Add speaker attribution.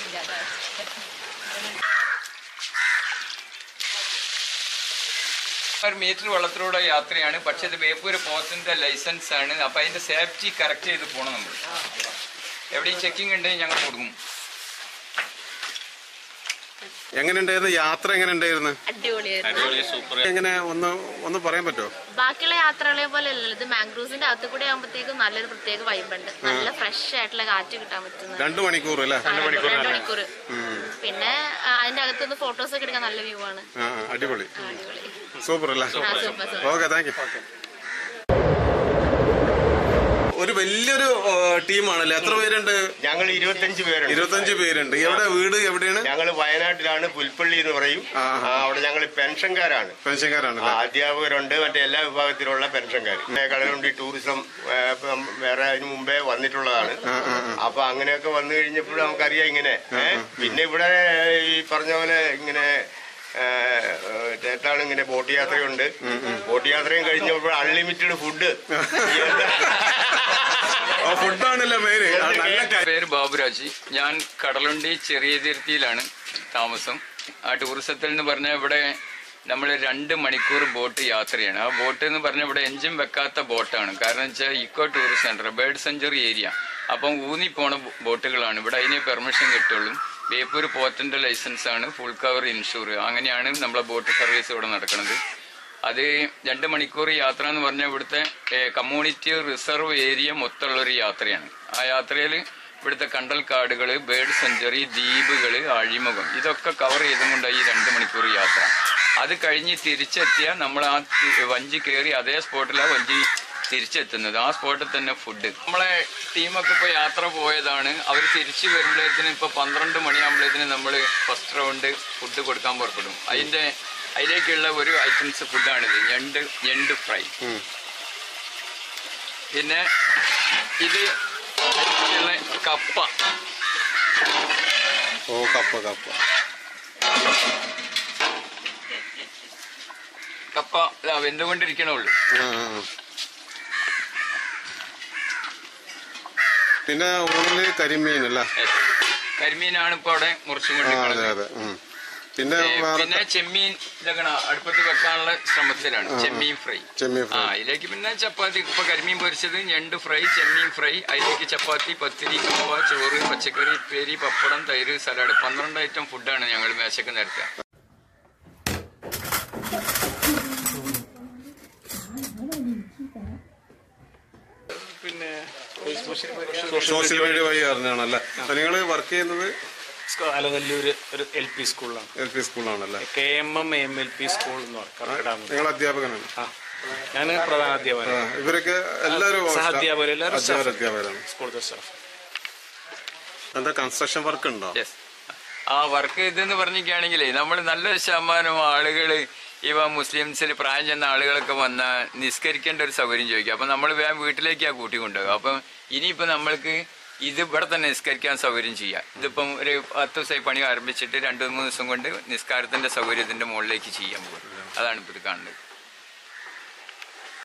Speaker 1: ഒരു മീറ്റർ വെള്ളത്തിലൂടെ യാത്രയാണ് പക്ഷെ ഇത് ബേപ്പൂര് പോത്തിന്റെ ലൈസൻസ് ആണ് അപ്പൊ അതിന്റെ സേഫ്റ്റി കറക്റ്റ് ചെയ്ത് പോകണം നമ്മൾ എവിടെയും ചെക്കിംഗ് ഉണ്ടെങ്കിൽ ഞങ്ങൾ കൊടുക്കും
Speaker 2: എങ്ങനെയുണ്ടായിരുന്നു യാത്ര എങ്ങനെയുണ്ടായിരുന്നു
Speaker 3: അടിപൊളിയായിരുന്നു
Speaker 2: എങ്ങനെ ഒന്ന് ഒന്ന് പറയാൻ പറ്റുമോ
Speaker 3: ബാക്കിയുള്ള യാത്രകളെ പോലെ അല്ലല്ലോ ഇത് മാംഗ്രൂവ്സിന്റെ അകത്ത് കൂടെ ആകുമ്പോഴത്തേക്കും നല്ലൊരു പ്രത്യേക വൈബുണ്ട് നല്ല ഫ്രഷ് ആയിട്ടുള്ള കാറ്റ് കിട്ടാൻ പറ്റുന്നത്
Speaker 2: രണ്ടു മണിക്കൂർ അല്ലേ
Speaker 3: രണ്ട് മണിക്കൂർ പിന്നെ ആ, അതിന്റെ അകത്തുനിന്ന് ഫോട്ടോസ് ഒക്കെ എടുക്കാൻ നല്ല വ്യൂ ആണ്
Speaker 2: ആ ആ, അടിപൊളി
Speaker 3: അടിപൊളി
Speaker 2: സൂപ്പർ അല്ലേ
Speaker 3: ആ, super super
Speaker 2: okay thank you ഒരു വലിയൊരു ടീമാണല്ലേ എത്ര പേരുണ്ട്
Speaker 4: ഞങ്ങൾ ഇരുപത്തഞ്ച് പേരുണ്ട്
Speaker 2: ഇരുപത്തഞ്ച് പേരുണ്ട് എവിടെ വീട് എവിടെയാണ്
Speaker 4: ഞങ്ങൾ വയനാട്ടിലാണ് പുൽപ്പള്ളി എന്ന് പറയും
Speaker 2: ആ,
Speaker 4: ആ, അവിടെ ഞങ്ങൾ പെൻഷൻകാരാണ്
Speaker 2: പെൻഷൻകാരാണ്
Speaker 4: ആ, അധ്യാപകരുണ്ട് മറ്റേ എല്ലാ വിഭാഗത്തിലുള്ള പെൻഷൻകാർ പിന്നെ കടലുണ്ടി ടൂറിസം ഏ, ഇപ്പം വേറെ അതിന് മുമ്പേ വന്നിട്ടുള്ളതാണ് അപ്പൊ അങ്ങനെയൊക്കെ വന്നു കഴിഞ്ഞപ്പോൾ നമുക്കറിയാം ഇങ്ങനെ ഏ, പിന്നെ ഇവിടെ ഈ പറഞ്ഞ പോലെ ഇങ്ങനെ ചേട്ടാണ് ഇങ്ങനെ ബോട്ട് യാത്രയുണ്ട് ബോട്ട് യാത്രയും കഴിഞ്ഞപ്പോൾ അൺലിമിറ്റഡ് ഫുഡ്
Speaker 2: ഫുഡാണല്ലേ പേര് ആ, നല്ല കാര്യം.
Speaker 1: പേര് ബാബുരാജ് ഞാൻ കടലുണ്ടി ചെറിയ തിരുത്തിയിലാണ് താമസം ആ ടൂറിസത്തിൽ എന്ന് പറഞ്ഞാൽ ഇവിടെ നമ്മൾ രണ്ട് മണിക്കൂർ ബോട്ട് യാത്രയാണ് ആ ബോട്ട് എന്ന് പറഞ്ഞാൽ ഇവിടെ എഞ്ചിൻ വെക്കാത്ത ബോട്ടാണ് കാരണം വെച്ചാൽ eco tourist centre bird sanctuary area അപ്പം ഊന്നി പോണ ബോ- ബോട്ടുകളാണ് ഇവിടെ അതിന് പെർമിഷൻ കിട്ടുള്ളൂ ബേപ്പൂർ പോത്തിന്റെ ലൈസൻസ് ആണ് ഫുൾ കവർ ഇൻഷൂർ അങ്ങനെയാണ് നമ്മളെ ബോട്ട് സർവീസ് ഇവിടെ നടക്കുന്നത് അത് രണ്ട് മണിക്കൂർ യാത്ര എന്ന് പറഞ്ഞാൽ ഇവിടുത്തെ കമ്മ്യൂണിറ്റി റിസർവ് ഏരിയ മൊത്തമുള്ള ഒരു യാത്രയാണ് ആ യാത്രയിൽ ഇവിടുത്തെ കണ്ടൽ കാടുകൾ ബേർഡ് സെഞ്ചുറി ദ്വീപുകൾ അഴിമുഖം ഇതൊക്കെ കവർ ചെയ്തുകൊണ്ടാണ് ഈ രണ്ട് മണിക്കൂർ യാത്ര അത് കഴിഞ്ഞ് തിരിച്ചെത്തിയ നമ്മൾ ആ തി- വഞ്ചി കയറി അതേ സ്പോട്ടിലാണ് വഞ്ചി തിരിച്ചെത്തുന്നത് ആ സ്പോട്ടിൽ തന്നെ ഫുഡ് നമ്മളെ ടീമൊക്കെ ഇപ്പോൾ യാത്ര പോയതാണ് അവർ തിരിച്ചു വരുമ്പോഴേത്തിന് ഇപ്പോൾ പന്ത്രണ്ട് മണിയാകുമ്പോഴേത്തിന് നമ്മൾ ഫസ്റ്റ് റൗണ്ട് ഫുഡ് കൊടുക്കാൻ പുറപ്പെടും അതിൻ്റെ അതിലേക്കുള്ള ഒരു ഐറ്റംസ് ഫുഡാണിത് ഞണ്ട് ഞണ്ട് ഫ്രൈ പിന്നെ ഇത് അതിലേക്കുള്ള കപ്പ
Speaker 2: ഓ കപ്പ കപ്പ
Speaker 1: കപ്പ ഇതാ വെന്തുകൊണ്ടിരിക്കണുള്ളൂ
Speaker 2: ആ, ആ, ആ. പിന്നെ ഊണില് കരിമീൻ അല്ലേ
Speaker 1: കരിമീനാണ് ഇപ്പോൾ അവിടെ
Speaker 2: ആ
Speaker 1: മുറിച്ചുകൊണ്ടിരിക്കുന്നത്
Speaker 2: അതെ അതെ ഉം. പിന്നെ
Speaker 1: ഏ,
Speaker 2: വേറെ
Speaker 1: പിന്നെ ചെമ്മീൻ ഇതൊക്കെ അടുപ്പത്ത് വെക്കാനുള്ള ശ്രമത്തിലാണ് ചെമ്മീൻ ഫ്രൈ
Speaker 2: ചെമ്മീൻ
Speaker 1: ആ
Speaker 2: ഫ്രൈ
Speaker 1: ഇതിലേക്ക് പിന്നെ ചപ്പാത്തി ഇപ്പൊ കരിമീൻ പൊരിച്ചത് ഞണ്ട് ഫ്രൈ ചെമ്മീൻ ഫ്രൈ അതിലേക്ക് ചപ്പാത്തി പത്തിരി കപ്പ ചോറ് പച്ചക്കറി പേരി പപ്പടം തൈര് സലാഡ് പന്ത്രണ്ട് ഐറ്റം ഫുഡാണ് ഞങ്ങൾ മേശക്ക് നിരത്തുക
Speaker 5: പിന്നെ
Speaker 2: സോഷ്യൽ മീഡിയ വഴി അറിഞ്ഞാണല്ലേ നിങ്ങൾ വർക്ക് ചെയ്യുന്നത്
Speaker 5: അലനല്ലൂര് ഒരു എൽ പി സ്കൂളിലാണ്
Speaker 2: എൽ പി സ്കൂളിലാണല്ലേ
Speaker 5: K M M M L P school എന്ന് പറയും കർക്കിടാമൂർ
Speaker 2: നിങ്ങൾ അധ്യാപകനാണ്
Speaker 5: ആ ഞാൻ പ്രധാന
Speaker 2: ആ,
Speaker 5: അധ്യാപകൻ
Speaker 2: ഇവരൊക്കെ എല്ലാവരും
Speaker 5: സഹാധ്യാപകർ എല്ലാവരും
Speaker 2: അധ്യാപകർ അധ്യാപകരാണ്
Speaker 5: സ്കൂളിലത്തെ സ്റ്റാഫ്
Speaker 2: എന്താ കൺസ്ട്രക്ഷൻ വർക്ക് ഉണ്ടോ
Speaker 1: യെസ് ആ വർക്ക് ഇതെന്ന് പറഞ്ഞിരിക്കുകയാണെങ്കിലേ നമ്മൾ നല്ലൊരു ശതമാനം ആളുകൾ ഇവ മുസ്ലിംസിൽ പ്രായം ചെന്ന ആളുകളൊക്കെ വന്ന നിസ്കരിക്കേണ്ട ഒരു സൗകര്യം ചോദിക്കും അപ്പം നമ്മൾ വേഗം വീട്ടിലേക്കാണ് കൂട്ടിക്കൊണ്ടുപോകുക അപ്പം ഇനിയിപ്പോൾ നമ്മൾക്ക് ഇത് ഇവിടെ തന്നെ നിസ്കരിക്കാൻ സൗകര്യം ചെയ്യാം ഇതിപ്പം ഒരു പത്ത് ദിവസമായി പണി ആരംഭിച്ചിട്ട് രണ്ട് മൂന്ന് ദിവസം കൊണ്ട് നിസ്കാരത്തിന്റെ സൗകര്യം ഇതിന്റെ മുകളിലേക്ക് ചെയ്യാൻ പോകും അതാണ് ഇപ്പോൾ ഇത് കാണുന്നത്